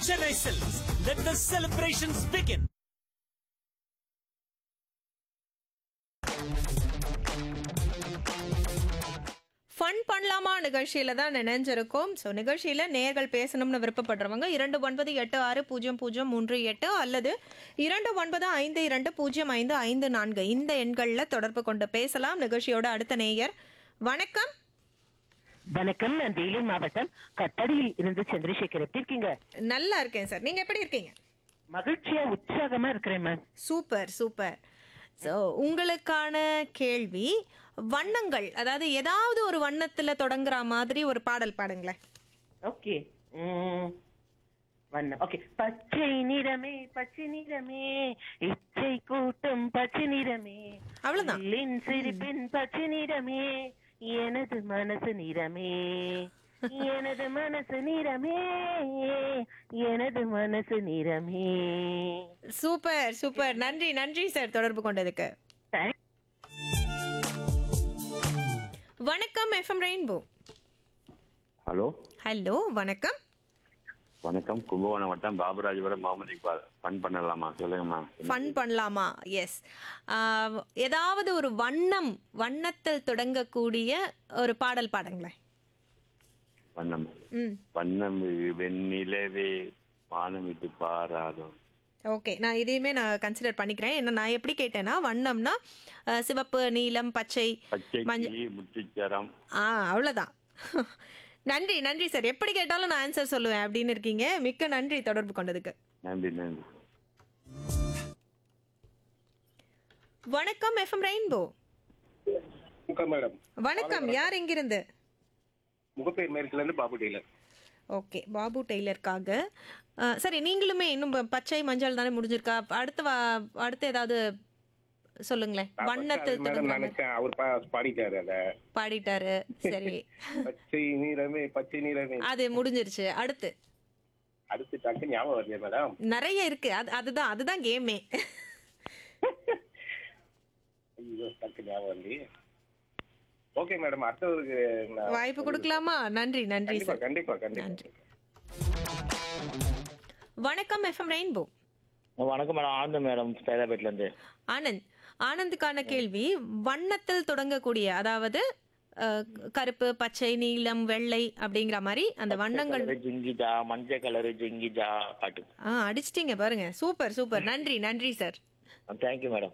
Chennai Silks. Let the celebrations begin. Fun பண்ணலாமா நிகழ்ச்சியில தான் நினைஞ்சிருக்கோம் ஸோ நிகழ்ச்சியில நேர்கள் பேசணும்னு விருப்பப்படுறவங்க இரண்டு ஒன்பது எட்டு ஆறு பூஜ்ஜியம் பூஜ்ஜியம் மூன்று எட்டு அல்லது இரண்டு ஒன்பது ஐந்து இரண்டு பூஜ்ஜியம் ஐந்து ஐந்து நான்கு இந்த எண்களில் தொடர்பு கொண்டு பேசலாம் நிகழ்ச்சியோட அடுத்த நேயர் வணக்கம் வணக்கம் நான் வேலூர் மாவட்டம் கட்டடியில் இருந்து சந்திரசேகர் எப்படி இருக்கீங்க நல்லா இருக்கேன் சார் நீங்க எப்படி இருக்கீங்க மகிழ்ச்சியா உற்சாகமா இருக்கிறேன் மேம் சூப்பர் சூப்பர் ஸோ உங்களுக்கான கேள்வி வண்ணங்கள் அதாவது ஏதாவது ஒரு வண்ணத்துல தொடங்குற மாதிரி ஒரு பாடல் பாடுங்களேன் ஓகே வண்ணம் ஓகே பச்சை நிறமே பச்சை நிறமே இச்சை கூட்டம் பச்சை நிறமே அவ்வளவுதான். இல்லின் சிரிப்பின் பச்சை நிறமே எனது மனசு நிறமே எனது மனசு நிறமே எனது மனசு நிறமே சூப்பர் சூப்பர் நன்றி நன்றி சார் தொடர்பு கொண்டதுக்கு Thank- வணக்கம் எஃப்எம் ரெயின்போ ஹலோ ஹலோ வணக்கம் வணக்கம் கும்பகோணம் வட்டம் பாபுராஜபுரம் முகமது இக்பால் ஃபன் பண்ணலாமா சொல்லுங்கம்மா ஃபன் பண்ணலாமா எஸ் ஏதாவது ஒரு வண்ணம் வண்ணத்தில் தொடங்கக்கூடிய ஒரு பாடல் பாடுங்களேன் வண்ணம் ம் வண்ணம் வெண்ணிலவே வானம் விட்டு பாராதோ ஓகே நான் இதையுமே நான் கன்சிடர் பண்ணிக்கிறேன் ஏன்னா நான் எப்படி கேட்டேன்னா வண்ணம்னா அஹ், சிவப்பு நீலம் பச்சை பச்சை மஞ்சள் கிளி முத்துச்சரம் ஆ அவ்வளோதான் நன்றி நன்றி சார் எப்படி கேட்டாலும் நான் ஆன்சர் சொல்லுவேன் அப்படின்னு இருக்கீங்க மிக்க நன்றி தொடர்பு கொண்டதுக்கு நன்றி நன்றி வணக்கம் எஃப்எம் ரெயின்போ வணக்கம் மேடம் வணக்கம் யார் எங்கிருந்து முகப்பேர் மேற்குல இருந்து பாபு டெய்லர் ஓகே பாபு டெய்லருக்காக அஹ், சரி நீங்களுமே இன்னும் ப- பச்சை மஞ்சள் தானே முடிஞ்சிருக்கா அடுத்த வா- அடுத்து ஏதாவது சொல்லுங்களேன் வண்ணத்தில் மேடம் தொடங்குற மாதிரி. நினைச்சேன் அவர் பா- பாடிட்டாரு அத பாடிட்டாரு சரி பச்சை நீரமே பச்சை நீரமே அது முடிஞ்சிருச்சு அடுத்து அடுத்து டக்கு ஞாபகம் வருது மேடம் நிறைய இருக்கு அது அதுதான் அதுதான் கேமே ஐயோ டக்கு ஞாபகம் வந்து ஓகே மேடம் அடுத்தவருக்கு நான் வாய்ப்பு கொடுக்கலாமா நன்றி நன்றி கண்டிப்பா சார் கண்டிப்பா கண்டிப்பா நன்றி வணக்கம் எஃப்எம் ரெயின்போ வணக்கம் மேடம் ஆனந்த் மேடம் சைதாபேட்ல இருந்து ஆனந்த் ஆனந்துக்கான கேள்வி வண்ணத்தில் தொடங்கக்கூடிய அதாவது அஹ், கருப்பு பச்சை நீலம் வெள்ளை அப்படிங்கிற மாதிரி அந்த வண்ணங்கள் கலரு ஜிங்கிஜா மஞ்சள் கலரு ஜிங்கிஜா பாட்டு ஆ அடிச்சிட்டீங்க பாருங்க சூப்பர் சூப்பர் நன்றி நன்றி சார் தேங்க்யூ மேடம்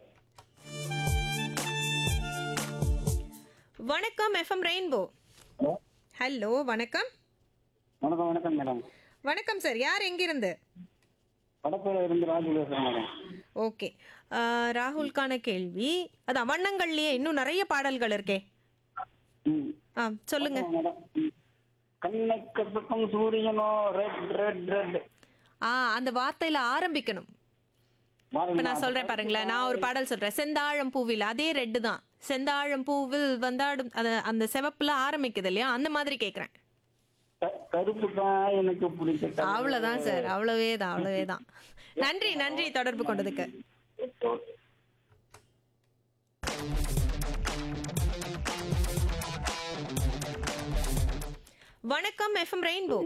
வணக்கம் எஃப்எம் ரெயின்போ ஹலோ வணக்கம் வணக்கம் வணக்கம் மேடம் வணக்கம் சார் யார் எங்கிருந்து வடப்பேல இருந்து ராஜு பேசுறேன் மேடம் ஓகே ராகுல்கான கேள்வி அதான் வண்ணங்கள்லயே இன்னும் நிறைய பாடல்கள் இருக்கே ம். ஆ சொல்லுங்க மேடம் ம். கண்ணுக்கு பக்கம் சூரியனோ ரெட் ரெட் ரெட் ஆ அந்த வார்த்தையில ஆரம்பிக்கணும் இப்ப நான் சொல்றேன் பாருங்களேன் நான் ஒரு பாடல் சொல்றேன் செந்தாழம் பூவில் அதே ரெட்டு தான் செந்தாழம் பூவில் வந்தாடும் அது அந்த செவப்புல ஆரம்பிக்குது இல்லையா அந்த மாதிரி கேக்குறேன் கருப்பு தான் எனக்கு பிடிச்ச color. அவ்வளவுதான் சார் அவ்வளவே தான் அவ்வளவே தான் நன்றி நன்றி தொடர்பு கொண்டதுக்கு வணக்கம் எஃப்எம் ரெயின்போ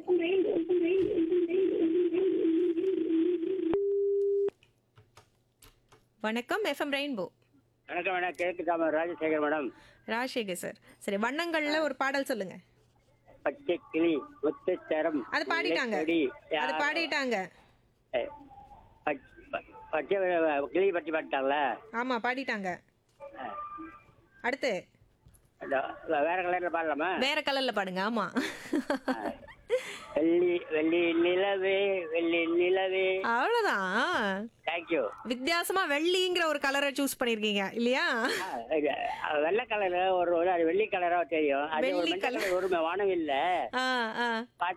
வணக்கம் எஃப்எம் ரெயின்போ வணக்கம் மேடம் கிழக்கு தாமரை ராஜசேகர் மேடம் ராஜசேகர் சார் சரி வண்ணங்கள்ல ஒரு பாடல் சொல்லுங்க பச்சை கிளி முத்துச்சரம் அது பாடிட்டாங்க இலைக்கொடி, அது யாரோ, பாடிட்டாங்க அஹ், பச்- ப- பச்சை வே- கிளி பற்றி பாடிட்டாங்கல்ல ஆமா பாடிட்டாங்க அடுத்து அதான், வேற கலர்ல பாடலாமா வேற கலர்ல பாடுங்க ஆமா வெள்ளி வெள்ளி நிலவே வெள்ளி நிலவே அவ்வளவுதான் தேங்க்யூ வித்தியாசமா வெள்ளிங்கிற ஒரு கலரை சூஸ் பண்ணிருக்கீங்க இல்லையா வெள்ளை கலர் ஒரு ஒரு அது வெள்ளி கலரா தெரியும் அது ஒரு வெள்ளி மஞ்சள் colour. கலர் ஒரு வானம் இல்ல ஆ ஆ பாட்டு